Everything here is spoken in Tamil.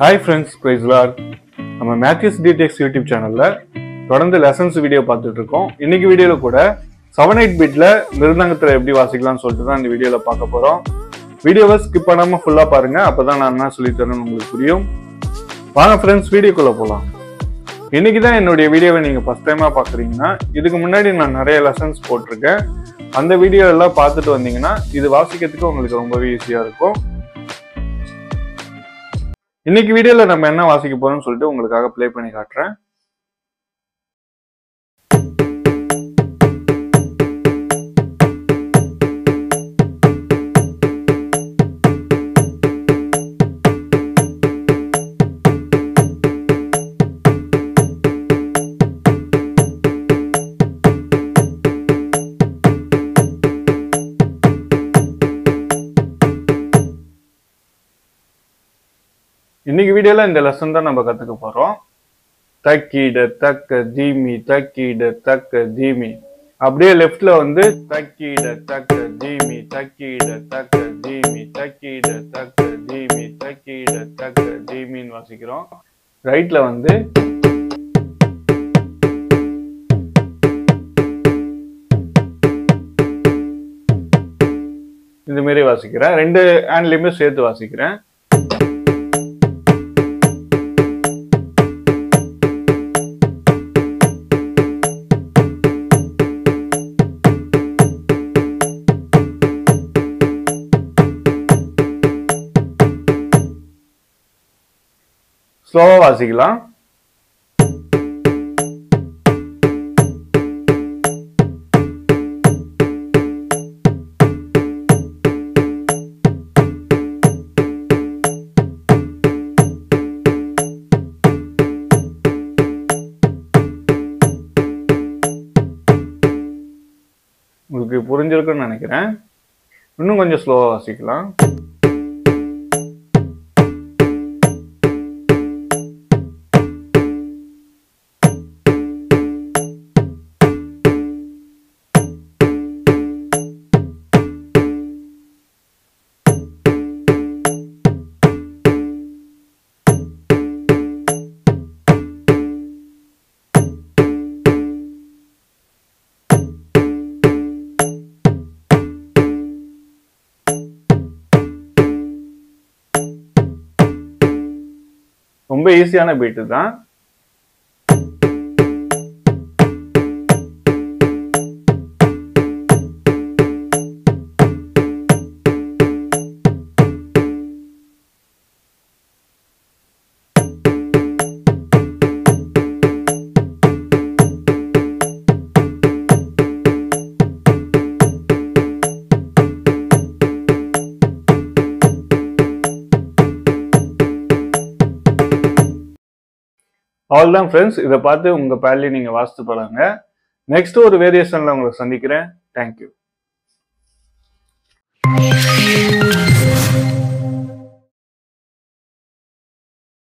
ஹாய் ஃப்ரெண்ட்ஸ் பிரைஸ்லார் நம்ம மேத்யூஸ் டிடெக்ஸ் யூடியூப் சேனல்ல தொடர்ந்து லெசன்ஸ் வீடியோ பார்த்துட்டு இருக்கோம் இன்னைக்கு வீடியோல கூட செவன் எயிட் பிட்ல மிருதங்கத்துல எப்படி வாசிக்கலாம்னு சொல்லிட்டு தான் இந்த வீடியோல பார்க்க போறோம் வீடியோவை ஸ்கிப் பண்ணாம ஃபுல்லா பாருங்க அப்பதான் நான் என்ன சொல்லி தரேன்னு உங்களுக்கு புரியும் வாங்க ஃப்ரெண்ட்ஸ் வீடியோக்குள்ள போலாம் இன்னைக்கு தான் என்னுடைய வீடியோவை நீங்க ஃபர்ஸ்ட் டைமா பாக்குறீங்கன்னா இதுக்கு முன்னாடி நான் நிறைய லெசன்ஸ் போட்டிருக்கேன் அந்த வீடியோ எல்லாம் பார்த்துட்டு வந்தீங்கன்னா இது வாசிக்கிறதுக்கு உங்களுக்கு ரொம்பவே ஈஸியா இருக்கும் இன்னைக்கு வீடியோல நம்ம என்ன வாசிக்க போறோம்னு சொல்லிட்டு உங்களுக்காக ப்ளே பண்ணி காட்டுறேன் இன்னைக்கு வீடியோல இந்த லெசன் தான் நம்ம கத்துக்க போறோம் தக்கீட தக்க ஜீமி தக்கீட தக்க ஜீமி அப்படியே லெஃப்ட்ல வந்து தக்கீட தக்க ஜீமி தக்கீட தக்க ஜீமி தக்கீட தக்க ஜீமி தக்கீட தக்க ஜீமின்னு வாசிக்கிறோம் ரைட்ல வந்து இந்த மாதிரி வாசிக்கிறேன் ரெண்டு ஹேண்ட்லயுமே சேர்த்து வாசிக்கிறேன் ஸ்லோவா வாசிக்கலாம் உங்களுக்கு புரிஞ்சிருக்குன்னு நினைக்கிறேன் இன்னும் கொஞ்சம் ஸ்லோவா வாசிக்கலாம் ரொம்ப ஈஸியான பீட்டு தான் ஆல் தான் ஃப்ரெண்ட்ஸ் இதை பார்த்து உங்க பேர்லயும் நீங்க வாசித்து பழங்க நெக்ஸ்ட் ஒரு வேரியேஷன்ல உங்களை சந்திக்கிறேன் தேங்க்யூ